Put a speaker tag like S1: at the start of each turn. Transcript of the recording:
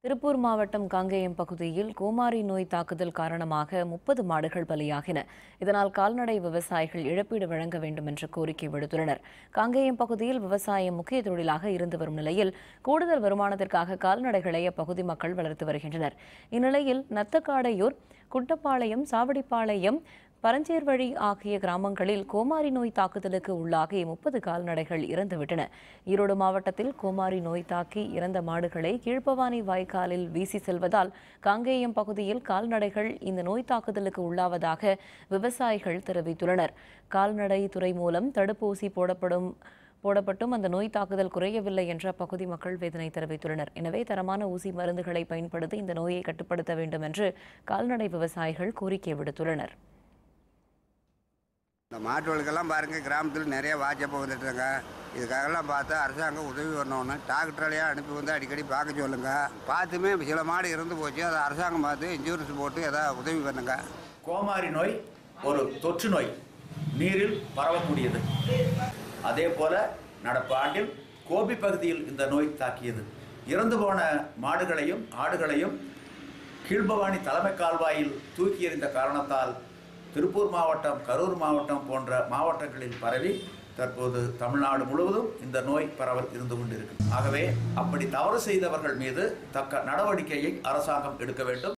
S1: திருப்பூர் மாவட்டம் காங்கேயம் பகுதியில் கோமாரி நோய் தாக்குதல் காரணமாக முப்பது மாடுகள் பலியாகின இதனால் கால்நடை விவசாயிகள் இழப்பீடு வழங்க வேண்டும் என்ற கோரிக்கை விடுத்துள்ளனர் காங்கேயம் பகுதியில் விவசாயம் முக்கிய தொழிலாக இருந்து வரும் நிலையில் கூடுதல் வருமானத்திற்காக கால்நடைகளை அப்பகுதி மக்கள் வளர்த்து வருகின்றனர் இந்நிலையில் நத்தக்காடையூர் குட்டப்பாளையம் சாவடிப்பாளையம் பரஞ்சேர்வழி ஆகிய கிராமங்களில் கோமாரி நோய் தாக்குதலுக்கு உள்ளாகி முப்பது கால்நடைகள் இறந்துவிட்டன ஈரோடு மாவட்டத்தில் கோமாரி நோய் தாக்கி இறந்த மாடுகளை கீழ்ப்பவானி வாய்க்காலில் வீசி செல்வதால் காங்கேயம் பகுதியில் கால்நடைகள் இந்த நோய் தாக்குதலுக்கு உள்ளாவதாக விவசாயிகள் தெரிவித்துள்ளனர் கால்நடை துறை மூலம் தடுப்பூசி போடப்படும் போடப்பட்டும் அந்த நோய் தாக்குதல் குறையவில்லை என்று அப்பகுதி மக்கள் வேதனை தெரிவித்துள்ளனர் எனவே தரமான ஊசி மருந்துகளை பயன்படுத்தி இந்த நோயை கட்டுப்படுத்த வேண்டும் என்று கால்நடை விவசாயிகள் கோரிக்கை விடுத்துள்ளனர்
S2: இந்த மாட்டுகளுக்கெல்லாம் பாருங்கள் கிராமத்தில் நிறைய வாட்சப்பை வந்துட்டுருங்க இதுக்காகலாம் பார்த்தா அரசாங்கம் உதவி பண்ணணும் டாக்டரையாக அனுப்பி வந்து அடிக்கடி பார்க்க சொல்லுங்க பார்த்துமே சில மாடு இறந்து போச்சு அதை அரசாங்கம் பார்த்து இன்சூரன்ஸ் போட்டு எதாவது உதவி பண்ணுங்க
S3: கோமாரி நோய் ஒரு தொற்று நோய் நீரில் பரவக்கூடியது அதே போல நடப்பு ஆண்டில் கோபி பகுதியில் இந்த நோய் தாக்கியது இறந்து போன மாடுகளையும் ஆடுகளையும் கீழ்பவானி தலைமை கால்வாயில் தூக்கி எறிந்த காரணத்தால் திருப்பூர் மாவட்டம் கரூர் மாவட்டம் போன்ற மாவட்டங்களில் பரவி தற்போது தமிழ்நாடு முழுவதும் இந்த நோய் பரவல் இருந்து கொண்டிருக்கு ஆகவே அப்படி தவறு செய்தவர்கள் மீது தக்க நடவடிக்கையை அரசாங்கம் எடுக்க வேண்டும்